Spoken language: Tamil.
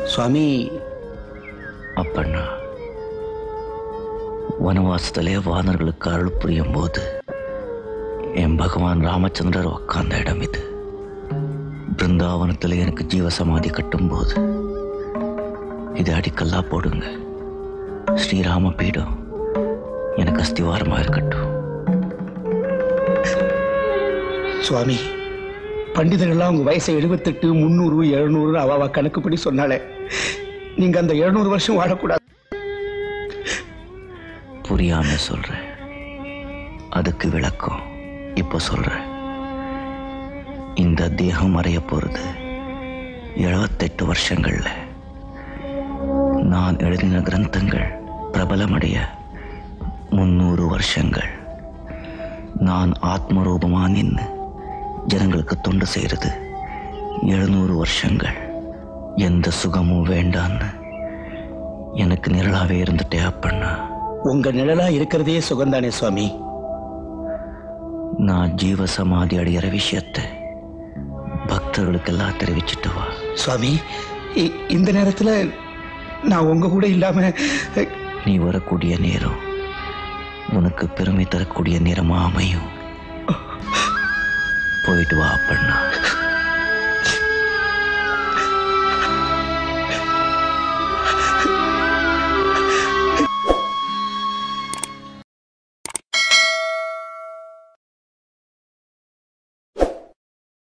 சுவாமி அப்பண்ணா வனவாசத்திலே வானர்களுக்கு அருள் புரியும் போது என் பகவான் ராமச்சந்திரர் உட்கார்ந்த இடம் இது பிருந்தாவனத்தில் எனக்கு ஜீவசமாதி கட்டும்போது இது அடிக்கல்லா போடுங்க ஸ்ரீராம பீடம் எனக்கு அஸ்திவாரமாக இருக்கட்டும் சுவாமி பண்டிதர்கள்லாம் உங்க வயசை எழுபத்தெட்டு முந்நூறு எழுநூறு அவாவா கணக்குப்படி சொன்னாலே நீங்க அந்த எழுநூறு வருஷம் வாழக்கூடாது புரியாம சொல்றேன் அதுக்கு விளக்கம் இப்போ சொல்றேன் இந்த தேகம் மறைய போறது எழுபத்தெட்டு வருஷங்கள்ல நான் எழுதின கிரந்தங்கள் பிரபலமடைய முன்னூறு வருஷங்கள் நான் ஆத்மரூபமா நின்று ஜனங்களுக்கு தொண்டு செய்யறது எழுநூறு வருஷங்கள் எந்த சுகமும் வேண்டான்னு எனக்கு நிழலாவே இருந்துட்டே அப்பண்ணா உங்க நிழலா இருக்கிறதே சுகந்தானே சுவாமி நான் ஜீவ சமாதி அடையிற விஷயத்தை பக்தர்களுக்கெல்லாம் தெரிவிச்சிட்டு வா சுவாமி இ- இந்த நேரத்துல நான் உங்க கூட இல்லாம அஹ், நீ வரக்கூடிய நேரம் உனக்கு பெருமை தரக்கூடிய நேரமா அமையும் போயிட்டு வா அப்பண்ணா